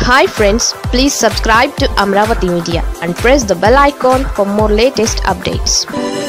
hi friends please subscribe to Amaravati media and press the bell icon for more latest updates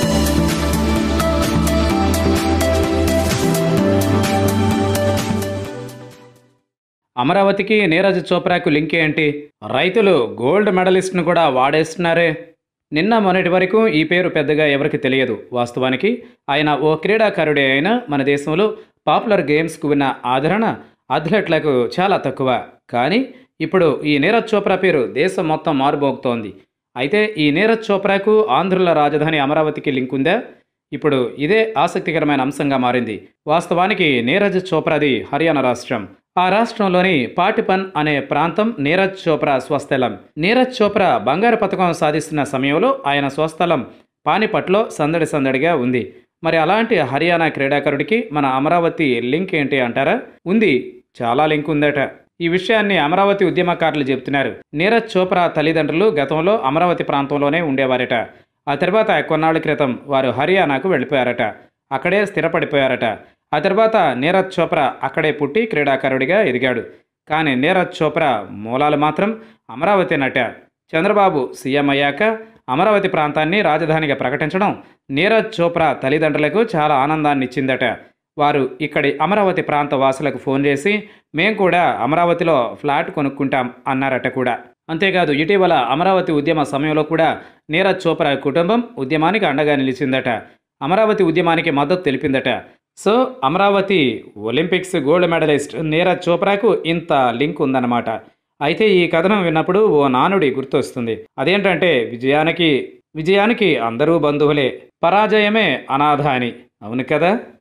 అమరావతికి Neeraj చోప్రాకు link ఏంటి రైతులు gold మెడలిస్ట్ను కూడా వాడేస్తున్నారే నిన్న మొన్నటి వరకు ఈ పేరు పెద్దగా ఎవరికి తెలియదు వాస్తవానికి ఆయన ఓ క్రీడాకారుడే అయినా మన దేశంలో పాపులర్ గేమ్స్కు ఉన్న ఆదరణ అథ్లెట్లకు చాలా తక్కువ కానీ ఇప్పుడు ఈ నీరజ్ చోప్రా పేరు దేశం మొత్తం మారుమోగుతోంది అయితే ఈ నీరజ్ చోప్రాకు ఆంధ్రుల రాజధాని అమరావతికి లింక్ ఉందా ఇప్పుడు ఇదే ఆసక్తికరమైన అంశంగా మారింది వాస్తవానికి నీరజ్ చోప్రాది హర్యానా రాష్ట్రం ఆ రాష్ట్రంలోని పాటిపన్ అనే ప్రాంతం నీరజ్ చోప్రా స్వస్థలం నీరజ్ చోప్రా బంగారు పథకం సాధిస్తున్న సమయంలో ఆయన స్వస్థలం పానిపట్లో సందడి సందడిగా ఉంది మరి అలాంటి హర్యానా క్రీడాకారుడికి మన అమరావతి లింక్ ఏంటి అంటారా ఉంది చాలా లింక్ ఉందట ఈ విషయాన్ని అమరావతి ఉద్యమకారులు చెబుతున్నారు నీరజ్ చోప్రా తల్లిదండ్రులు గతంలో అమరావతి ప్రాంతంలోనే ఉండేవారట ఆ తర్వాత కొన్నాళ్ళ క్రితం వారు హర్యానాకు వెళ్ళిపోయారట అక్కడే స్థిరపడిపోయారట ఆ తర్వాత నీరజ్ చోప్రా అక్కడే పుట్టి క్రీడాకారుడిగా ఎదిగాడు కానీ నీరజ్ చోప్రా మూలాలు మాత్రం అమరావతి నట చంద్రబాబు సీఎం అయ్యాక అమరావతి ప్రాంతాన్ని రాజధానిగా ప్రకటించడం నీరజ్ చోప్రా తల్లిదండ్రులకు చాలా ఆనందాన్ని ఇచ్చిందట వారు ఇక్కడి అమరావతి ప్రాంత వాసులకు ఫోన్ చేసి మేం కూడా అమరావతిలో ఫ్లాట్ కొనుక్కుంటాం అన్నారట కూడా అంతేకాదు ఇటీవల అమరావతి ఉద్యమ సమయంలో కూడా నీరజ్ చోప్రా కుటుంబం ఉద్యమానికి అండగా నిలిచిందట అమరావతి ఉద్యమానికి మద్దతు తెలిపిందట so Amaravati Olympics gold medalist Neeraj చోప్రాకు ఇంత లింక్ ఉందన్నమాట అయితే ఈ కథనం విన్నప్పుడు ఓ నానుడి గుర్తొస్తుంది అదేంటంటే విజయానికి విజయానికి అందరూ బంధువులే పరాజయమే అనాథ అని అవును కదా